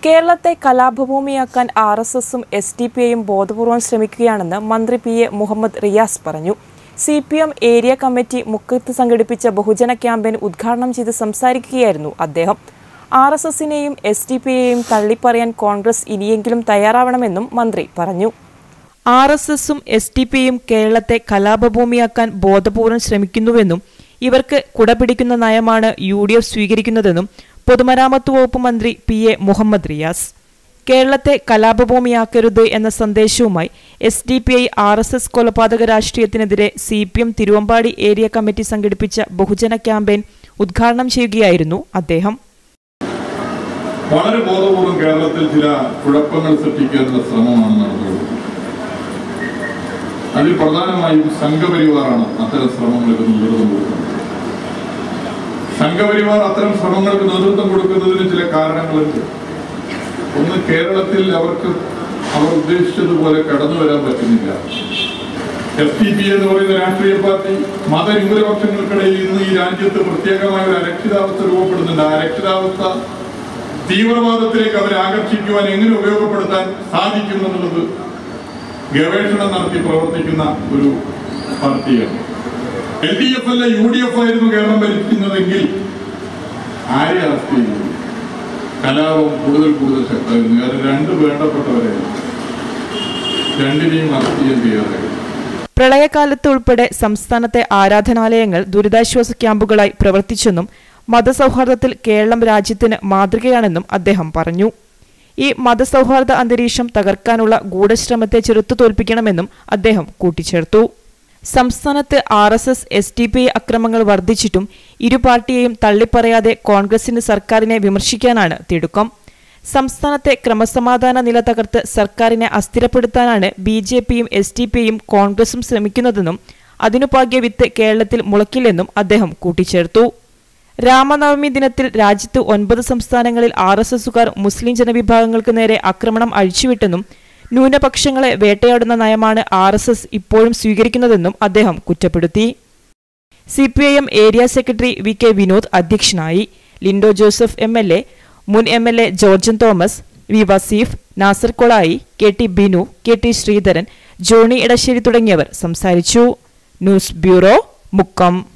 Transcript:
കേരളത്തെ കലാപഭൂമിയാക്കാൻ R S എസും എസ് ഡി പി ഐയും ബോധപൂർവം ശ്രമിക്കുകയാണെന്ന് മന്ത്രി പി എ മുഹമ്മദ് റിയാസ് പറഞ്ഞു C P M area committee മുക്കത്ത് സംഘടിപ്പിച്ച ബഹുജന ക്യാമ്പയിൻ ഉദ്ഘാടനം ചെയ്ത് സംസാരിക്കുകയായിരുന്നു അദ്ദേഹം ആർ എസ് എസിനെയും എസ് ഡി പി ഐയെയും തള്ളിപ്പറയാൻ കോൺഗ്രസ് ഇനിയെങ്കിലും തയ്യാറാവണമെന്നും മന്ത്രി പറഞ്ഞു ആർ എസ് എസും എസ് ഡി പിയും കേരളത്തെ കലാപഭൂമിയാക്കാൻ ബോധപൂർവം ശ്രമിക്കുന്നുവെന്നും ഇവർക്ക് കുടപിടിക്കുന്ന നയമാണ് യു ഡി എഫ് സ്വീകരിക്കുന്നതെന്നും പൊതുമരാമത്ത് വകുപ്പ് മന്ത്രി പി എ മുഹമ്മദ് റിയാസ് കേരളത്തെ കലാപഭൂമിയാക്കരുത് എന്ന സന്ദേശവുമായി S D P I R S S കൊലപാതക രാഷ്ട്രീയത്തിനെതിരെ C P M Thiruvambady area committee സംഘടിപ്പിച്ച ബഹുജന ക്യാമ്പയിൻ ഉദ്ഘാടനം ചെയ്യുകയായിരുന്നു അദ്ദേഹം വളരെ ബോധപൂർവം കേരളത്തിൽ ചില കുഴപ്പങ്ങൾ സൃഷ്ടിക്കാനുള്ള ശ്രമമാണ് നടന്നുകൊടുക്കുന്നത് അതിൽ പ്രധാനമായും സംഘപരിവാറാണ് അത്തരം ശ്രമങ്ങൾക്ക് നേതൃത്വം കൊടുക്കുന്നത് സംഘപരിവാർ അത്തരം ശ്രമങ്ങൾക്ക് നേതൃത്വം കൊടുക്കുന്നതിന് ചില കാരണങ്ങളുണ്ട് ഒന്ന് കേരളത്തിൽ അവർക്ക് അവർ ഉദ്ദേശിച്ചതുപോലെ കടന്നു വരാൻ പറ്റുന്നില്ല എസ് ടി പി എന്ന് പറയുന്ന രാഷ്ട്രീയ പാർട്ടി മതന്യൂനപക്ഷങ്ങൾക്കിടയിൽ ഇന്ന് ഈ രാജ്യത്ത് പ്രത്യേകമായ ഒരു അരക്ഷിതാവസ്ഥ രൂപപ്പെടുന്നുണ്ട് ആ അരക്ഷിതാവസ്ഥ തീവ്രവാദത്തിലേക്ക് അവരെ ആകർഷിക്കുവാൻ എങ്ങനെ ഉപയോഗപ്പെടുത്താൻ സാധിക്കും എന്നുള്ളത് ഗവേഷണം നടത്തി പ്രവർത്തിക്കുന്ന ഒരു പാർട്ടിയാണ് എൽ ഡി എഫ് അല്ല യു ഡി എഫ് ആയിരുന്നു കേരളം ഭരിക്കുന്നതെങ്കിൽ ആരെ അറസ്റ്റ് ചെയ്തു കലാപം കൂടുതൽ കൂടുതൽ ശക്തമായിരുന്നു കാരണം രണ്ട് വേണ്ടപ്പെട്ടവരായിരുന്നു രണ്ടിനെയും അറസ്റ്റ് ചെയ്യാൻ തയ്യാറായിരുന്നു പ്രളയകാലത്ത് ഉൾപ്പെടെ സംസ്ഥാനത്തെ ആരാധനാലയങ്ങൾ ദുരിതാശ്വാസ ക്യാമ്പുകളായി പ്രവർത്തിച്ചെന്നും മതസൗഹാർദ്ദത്തിൽ കേരളം രാജ്യത്തിന് മാതൃകയാണെന്നും അദ്ദേഹം പറഞ്ഞു ഈ മതസൗഹാർദ്ദ അന്തരീക്ഷം തകർക്കാനുള്ള ഗൂഢശ്രമത്തെ ചെറുത്തു തോൽപ്പിക്കണമെന്നും അദ്ദേഹം കൂട്ടിച്ചേർത്തു സംസ്ഥാനത്ത് R S S S D P I അക്രമങ്ങൾ വർദ്ധിച്ചിട്ടും ഇരു പാർട്ടിയെയും തള്ളിപ്പറയാതെ കോൺഗ്രസിന് സർക്കാരിനെ വിമർശിക്കാനാണ് തിടുക്കം സംസ്ഥാനത്തെ ക്രമസമാധാന നില തകർത്ത് സർക്കാരിനെ അസ്ഥിരപ്പെടുത്താനാണ് ബി ജെ പിയും എസ് ഡി പിയും കോൺഗ്രസും ശ്രമിക്കുന്നതെന്നും അതിനു പാകിയ വിത്ത് കേരളത്തിൽ മുളക്കില്ലെന്നും അദ്ദേഹം കൂട്ടിച്ചേർത്തു രാമനവമി ദിനത്തിൽ രാജ്യത്ത് ഒൻപത് സംസ്ഥാനങ്ങളിൽ ആർ എസ് എസുകാർ മുസ്ലിം ജനവിഭാഗങ്ങൾക്ക് നേരെ ആക്രമണം അഴിച്ചുവിട്ടെന്നും ന്യൂനപക്ഷങ്ങളെ വേട്ടയാടുന്ന നയമാണ് ആർ എസ് എസ് ഇപ്പോഴും സ്വീകരിക്കുന്നതെന്നും അദ്ദേഹം കുറ്റപ്പെടുത്തി C P I M area secretary V K Vinod അധ്യക്ഷനായി Lindo Joseph M L A മുൻ M L A Georgen Thomas V Vaseef Nasar Kolayi K T Binu K T Sreedharan Johny Edasseri തുടങ്ങിയവർ സംസാരിച്ചു ന്യൂസ് ബ്യൂറോ മുക്കം